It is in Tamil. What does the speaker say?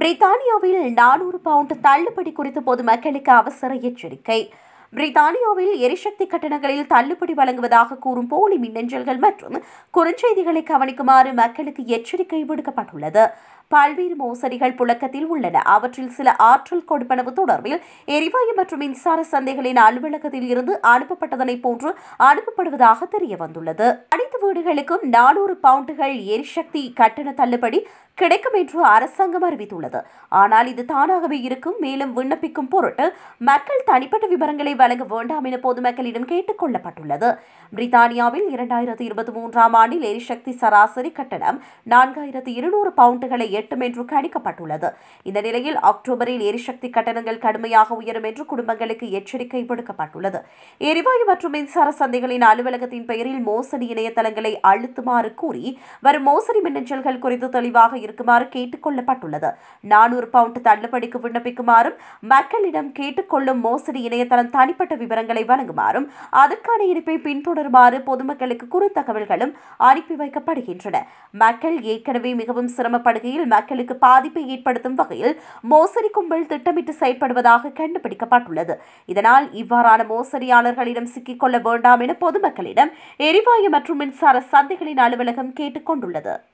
பிரித்தானியாவில் நானூறு பவுண்ட் தள்ளுபடி குறித்து பொதுமக்களுக்கு அவசர எச்சரிக்கை பிரித்தானியாவில் எரிசக்தி கட்டணங்களில் தள்ளுபடி வழங்குவதாக கூறும் போலி மின்னஞ்சல்கள் மற்றும் குறுஞ்செய்திகளை கவனிக்குமாறு மக்களுக்கு எச்சரிக்கை விடுக்கப்பட்டுள்ளது பல்வேறு மோசடிகள் புழக்கத்தில் உள்ளன அவற்றில் சில ஆற்றல் கொடுப்பனவு தொடர்பில் எரிவாயு மற்றும் மின்சார சந்தைகளின் அலுவலகத்தில் இருந்து அனுப்பப்பட்டதனை போன்று அனுப்பப்படுவதாக தெரிய வந்துள்ளது அனைத்து வீடுகளுக்கும் நானூறு பவுண்டுகள் எரிசக்தி கட்டண தள்ளுபடி கிடைக்கும் என்று அரசாங்கம் அறிவித்துள்ளது ஆனால் இது தானாகவே இருக்கும் மேலும் விண்ணப்பிக்கும் பொருட்டு மக்கள் தனிப்பட்ட விவரங்களை வழங்க வேண்டாம் என பொதுமக்களிடம் கேட்டுக் கொள்ளப்பட்டுள்ளது பிரித்தானியாவில் இரண்டாயிரத்தி இருபத்தி மூன்றாம் ஆண்டில் எரிசக்தி சராசரி கட்டணம் நான்காயிரத்து இருநூறு பவுண்டுகளை எட்டும் என்று கணிக்கப்பட்டுள்ளது இந்த நிலையில் அக்டோபரில் எரிசக்தி கட்டணங்கள் கடுமையாக உயரும் என்று குடும்பங்களுக்கு எச்சரிக்கை விடுக்கப்பட்டுள்ளது எரிவாயு மற்றும் மின்சார சந்தைகளின் அலுவலகத்தின் பெயரில் மோசடி இணையதளங்களை அழுத்துமாறு கூறி வரும் மோசடி மின்னஞ்சல்கள் குறித்து தெளிவாக இருக்குமாறு கேட்டுக் கொள்ளப்பட்டுள்ளது நானூறு பவுண்ட் தள்ளுபடிக்கு விண்ணப்பிக்குமாறும் மக்களிடம் கேட்டுக்கொள்ளும் மோசடி இணையதளம் தனிப்பட்ட விவரங்களை வழங்குமாறும் அதற்கான இருப்பை பின்தொடருமாறு பொதுமக்களுக்கு குறுந்தகவல்களும் அனுப்பி வைக்கப்படுகின்றன மக்கள் ஏற்கனவே மிகவும் சிரமப்படுகையில் மக்களுக்கு பாதிப்பை ஏற்படுத்தும் வகையில் மோசடி கும்பல் திட்டமிட்டு செயற்படுவதாக கண்டுபிடிக்கப்பட்டுள்ளது இதனால் இவ்வாறான மோசடியாளர்களிடம் சிக்கிக்கொள்ள வேண்டாம் என பொதுமக்களிடம் எரிவாயு மற்றும் மின்சார சந்தைகளின் அலுவலகம் கேட்டுக் கொண்டுள்ளது